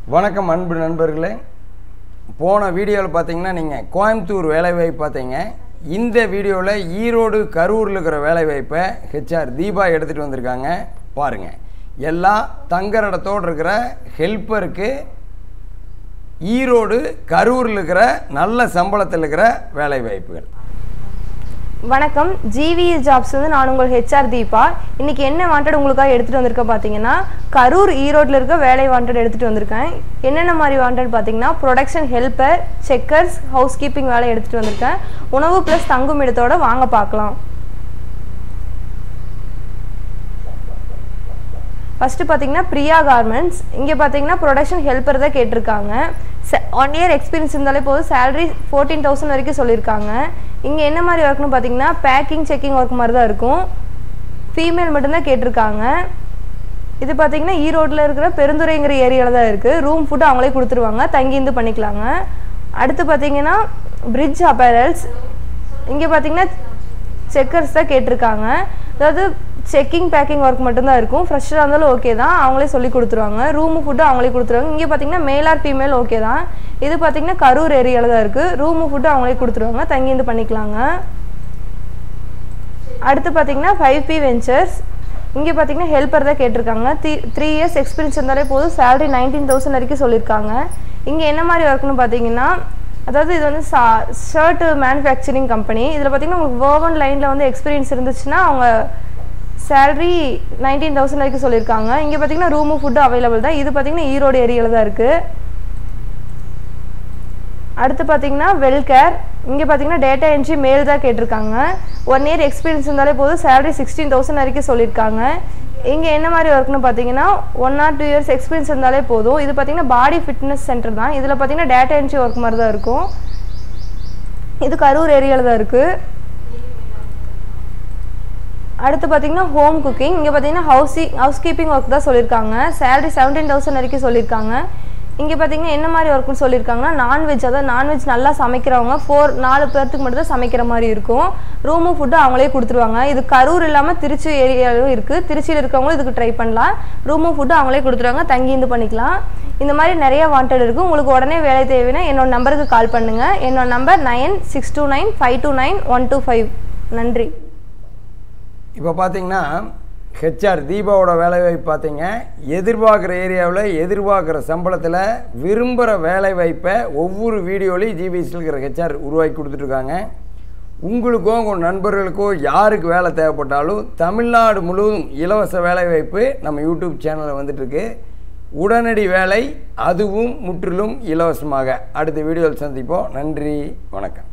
வணக்கம் அன்பு நண்பர்களே போன வீடியோவில் பார்த்தீங்கன்னா நீங்கள் கோயம்புத்தூர் வேலைவாய்ப்பு பார்த்தீங்க இந்த வீடியோவில் ஈரோடு கரூரில் இருக்கிற வேலைவாய்ப்பை ஹெச்ஆர் தீபா எடுத்துகிட்டு வந்திருக்காங்க பாருங்கள் எல்லா தங்குற இடத்தோடு இருக்கிற ஹெல்ப்பருக்கு ஈரோடு கரூரில் இருக்கிற நல்ல சம்பளத்தில் இருக்கிற வேலைவாய்ப்புகள் வணக்கம் ஜிவி ஜாப்ஸ் வந்து நான் உங்கள் ஹெச்ஆர் தீபா இன்னைக்கு என்ன வாண்டட் உங்களுக்காக எடுத்துகிட்டு வந்திருக்கேன் பார்த்தீங்கன்னா கரூர் ஈரோட்டில் இருக்க வேலை வாண்டட் எடுத்துகிட்டு வந்திருக்கேன் என்னென்ன மாதிரி வாண்டட் பார்த்தீங்கன்னா production helper checkers house keeping வேலை எடுத்துகிட்டு வந்திருக்கேன் உணவு ப்ளஸ் தங்கும் இடத்தோட வாங்க பார்க்கலாம் ஃபஸ்ட்டு பார்த்தீங்கன்னா பிரியா கார்மெண்ட்ஸ் இங்கே பார்த்தீங்கன்னா ப்ரொடக்ஷன் ஹெல்ப்பர் தான் கேட்டிருக்காங்க ஒன் இயர் எக்ஸ்பீரியன்ஸ் இருந்தாலே போதும் சேலரி ஃபோர்டீன் தௌசண்ட் வரைக்கும் சொல்லியிருக்காங்க இங்கே என்ன மாதிரி ஒர்க்னு பார்த்தீங்கன்னா பேக்கிங் செக்கிங் ஒர்க் மாதிரி தான் இருக்கும் ஃபீமேல் மட்டும்தான் கேட்டிருக்காங்க இது பார்த்தீங்கன்னா ஈரோட்டில் இருக்கிற பெருந்துறைங்கிற ஏரியாவில் தான் இருக்குது ரூம் ஃபுட்டு அவங்களே கொடுத்துருவாங்க தங்கியிருந்து பண்ணிக்கலாங்க அடுத்து பார்த்தீங்கன்னா பிரிட்ஜ் அப்பேரல்ஸ் இங்கே பார்த்தீங்கன்னா செக்கர்ஸ் தான் கேட்டிருக்காங்க அதாவது செக்கிங் பேக்கிங் ஒர்க் மட்டும்தான் இருக்கும் ஃப்ரெஷ்ஷாக இருந்தாலும் ஓகே தான் அவங்களே சொல்லி கொடுத்துருவாங்க ரூமு ஃபுட்டு அவங்களே கொடுத்துருவாங்க இங்கே பார்த்தீங்கன்னா மேல் ஆர் ஃபீமேல் ஓகே தான் இது பார்த்தீங்கன்னா கரூர் ஏரியாவில் தான் இருக்குது ரூமு ஃபுட்டு அவங்களே கொடுத்துருவாங்க தங்கியிருந்து பண்ணிக்கலாங்க அடுத்து பார்த்தீங்கன்னா ஃபைவ் பி வெஞ்சர்ஸ் இங்கே பார்த்தீங்கன்னா ஹெல்ப்பர் தான் கேட்டிருக்காங்க த்ரீ த்ரீ இயர்ஸ் எக்ஸ்பீரியன்ஸ் இருந்தாலே போதும் சேலரி நைன்டீன் தௌசண்ட் வரைக்கும் சொல்லியிருக்காங்க இங்கே என்ன மாதிரி ஒர்க்னு பார்த்தீங்கன்னா அதாவது இது வந்து சா ஷர்ட் மேனுஃபேக்சரிங் கம்பெனி இதில் பார்த்தீங்கன்னா உங்களுக்கு ஓவன் லைனில் வந்து எக்ஸ்பீரியன்ஸ் இருந்துச்சுன்னா அவங்க சேலரி நைன்டீன் தௌசண்ட் வரைக்கும் சொல்லியிருக்காங்க இங்கே பார்த்தீங்கன்னா ரூமு ஃபுட்டு அவைலபிள் தான் இது பார்த்தீங்கன்னா ஈரோடு ஏரியாவில் தான் இருக்குது அடுத்து பார்த்தீங்கன்னா வெல்கேர் இங்கே பார்த்தீங்கன்னா டேட்டா என்ட்ரி மேல் தான் கேட்டிருக்காங்க ஒன் இயர் எக்ஸ்பீரியன்ஸ் இருந்தாலே போதும் சேலரி சிக்ஸ்டீன் தௌசண்ட் வரைக்கும் சொல்லியிருக்காங்க இங்கே என்ன மாதிரி ஒர்க்னு பார்த்தீங்கன்னா one or two years experience இருந்தாலே போதும் இது பார்த்தீங்கன்னா பாடி ஃபிட்னஸ் சென்டர் தான் இதில் பார்த்தீங்கன்னா டேட்டா என்ட்ரி ஒர்க் மாதிரி தான் இருக்கும் இது கரூர் ஏரியாவில் தான் இருக்குது அடுத்து பார்த்தீங்கன்னா ஹோம் குக்கிங் இங்கே பார்த்தீங்கன்னா ஹவுஸி ஹவுஸ் கீப்பிங் ஒர்க் தான் சொல்லியிருக்காங்க சேலரி செவன்டீன் தௌசண்ட் வரைக்கும் சொல்லியிருக்காங்க இங்கே பார்த்தீங்கன்னா என்ன மாதிரி ஒர்க்குன்னு சொல்லியிருக்காங்கன்னா நான்வெஜ் அதாவது நான்வெஜ் நல்லா சமைக்கிறவங்க ஃபோர் நாலு பேர்த்துக்கு மட்டும் தான் சமைக்கிற மாதிரி இருக்கும் ரூமும் ஃபுட்டு அவங்களே கொடுத்துருவாங்க இது கரூர் இல்லாமல் திருச்சி ஏரியாவும் இருக்குது திருச்சியில் இருக்கவங்களும் இதுக்கு ட்ரை பண்ணலாம் ரூமும் ஃபுட்டு அவங்களே கொடுத்துருவாங்க தங்கி இருந்து பண்ணிக்கலாம் இந்த மாதிரி நிறைய வாண்டட் இருக்குது உங்களுக்கு உடனே வேலை தேவைன்னா என்னோட நம்பருக்கு கால் பண்ணுங்கள் என்னோட number nine six two nine five two nine one two five நன்றி இப்போ பார்த்தீங்கன்னா ஹெச்ஆர் தீபாவோட வேலைவாய்ப்பு பார்த்தீங்க எதிர்பார்க்குற ஏரியாவில் எதிர்பார்க்குற சம்பளத்தில் விரும்புகிற வேலைவாய்ப்பை ஒவ்வொரு வீடியோலையும் ஜிபிஎஸ்சில் இருக்கிற ஹெச்ஆர் உருவாக்கி கொடுத்துட்ருக்காங்க உங்களுக்கோ உங்கள் நண்பர்களுக்கோ யாருக்கு வேலை தேவைப்பட்டாலும் தமிழ்நாடு முழுவதும் இலவச வேலைவாய்ப்பு நம்ம யூடியூப் சேனலில் வந்துட்டுருக்கு உடனடி வேலை அதுவும் முற்றிலும் இலவசமாக அடுத்த வீடியோவில் சந்திப்போம் நன்றி வணக்கம்